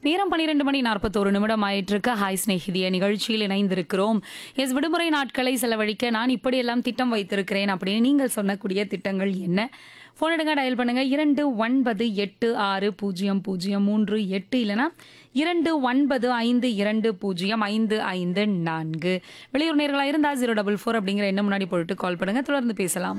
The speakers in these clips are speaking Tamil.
நேரம் பன்னிரெண்டு மணி நாற்பத்தோரு நிமிடம் ஆயிட்டிருக்கு ஹாய் ஸ்நேகிதிய நிகழ்ச்சியில் இணைந்திருக்கிறோம் எஸ் விடுமுறை நாட்களை செலவழிக்க நான் இப்படியெல்லாம் திட்டம் வைத்திருக்கிறேன் அப்படின்னு நீங்கள் சொன்னக்கூடிய திட்டங்கள் என்ன ஃபோன் எடுங்க டயல் பண்ணுங்க இரண்டு ஒன்பது எட்டு ஆறு பூஜ்ஜியம் பூஜ்ஜியம் மூன்று எட்டு இல்லைனா இரண்டு ஒன்பது ஐந்து இரண்டு பூஜ்ஜியம் ஐந்து ஐந்து நான்கு வெளியூர் நேர்களாக இருந்தால் ஜீரோ டபுள் ஃபோர் அப்படிங்கிற எண்ணம் முன்னாடி போட்டு கால் பண்ணுங்க தொடர்ந்து பேசலாம்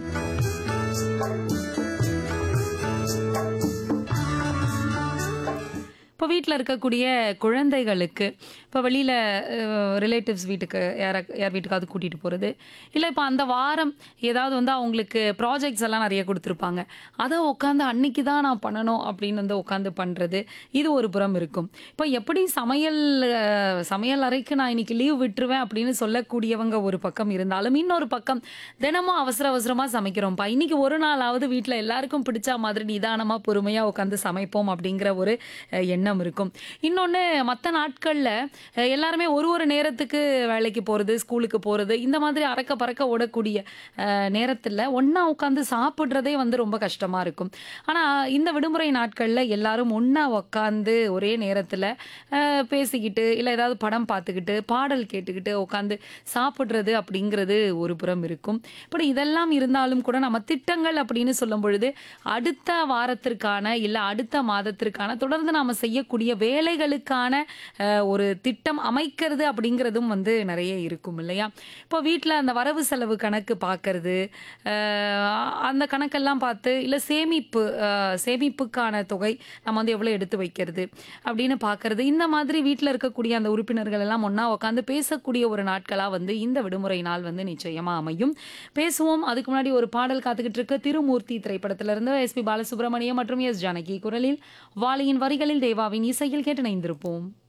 இப்போ வீட்டில் இருக்கக்கூடிய குழந்தைகளுக்கு இப்போ வெளியில் ரிலேட்டிவ்ஸ் வீட்டுக்கு யார யார் வீட்டுக்காவது கூட்டிகிட்டு போகிறது இல்லை இப்போ அந்த வாரம் ஏதாவது வந்து அவங்களுக்கு ப்ராஜெக்ட்ஸ் எல்லாம் நிறைய கொடுத்துருப்பாங்க அதை உட்காந்து அன்னைக்கு தான் நான் பண்ணணும் அப்படின்னு வந்து உட்காந்து பண்ணுறது இது ஒரு புறம் இருக்கும் இப்போ எப்படி சமையல் அஹ், சமையல் அறைக்கு நான் இன்னைக்கு லீவ் விட்டுருவேன் அப்படின்னு சொல்லக்கூடியவங்க ஒரு பக்கம் இருந்தாலும் இன்னொரு பக்கம் தினமும் அவசர அவசரமாக சமைக்கிறோம்ப்பா இன்னைக்கு ஒரு நாளாவது வீட்டில் எல்லாருக்கும் பிடிச்ச மாதிரி நிதானமாக பொறுமையாக உட்காந்து சமைப்போம் அப்படிங்கிற ஒரு அஹ், எண்ணம் இருக்கும் இன்னொன்று மற்ற நாட்களில் எல்லாருமே ஒரு ஒரு நேரத்துக்கு வேலைக்கு போகிறது ஸ்கூலுக்கு போகிறது இந்த மாதிரி அறக்க பறக்க ஓடக்கூடிய நேரத்தில் ஒன்றா உட்காந்து சாப்பிட்றதே வந்து ரொம்ப கஷ்டமாக இருக்கும் ஆனால் இந்த விடுமுறை நாட்களில் எல்லாரும் ஒன்றா உட்காந்து ஒரே நேரத்தில் பேசிக்கிட்டு இல்லை ஏதாவது படம் பார்த்துக்கிட்டு பாடல் கேட்டுக்கிட்டு உட்காந்து சாப்பிட்றது அப்படிங்கிறது ஒரு புறம் இருக்கும் இப்படி இதெல்லாம் இருந்தாலும் கூட நம்ம திட்டங்கள் அப்படின்னு சொல்லும் பொழுது அடுத்த வாரத்திற்கான இல்லை அடுத்த மாதத்திற்கான தொடர்ந்து நாம் செய்யக்கூடிய வேலைகளுக்கான அஹ், ஒரு திட்டம் அமைக்கிறது அப்படிங்கிறதும் வந்து நிறைய இருக்கும் இல்லையா இப்போ வீட்டில் அந்த வரவு செலவு கணக்கு பார்க்கறது அஹ், அந்த கணக்கெல்லாம் பார்த்து இல்லை சேமிப்பு அஹ், சேமிப்புக்கான தொகை நம்ம வந்து எவ்வளோ எடுத்து வைக்கிறது அப்படின்னு பார்க்கறது இந்த மாதிரி வீட்டில் இருக்கக்கூடிய அந்த உறுப்பினர்கள் எல்லாம் ஒன்றா உட்காந்து பேசக்கூடிய ஒரு நாட்களாக வந்து இந்த விடுமுறை நாள் வந்து நிச்சயமாக அமையும் பேசுவோம் அதுக்கு முன்னாடி ஒரு பாடல் காத்துக்கிட்டு இருக்க திருமூர்த்தி திரைப்படத்திலிருந்து எஸ்பி பாலசுப்ரமணியம் மற்றும் எஸ் ஜானகி குரலில் வாலியின் வரிகளில் தேவாவின் இசையில் கேட்டு இணைந்திருப்போம்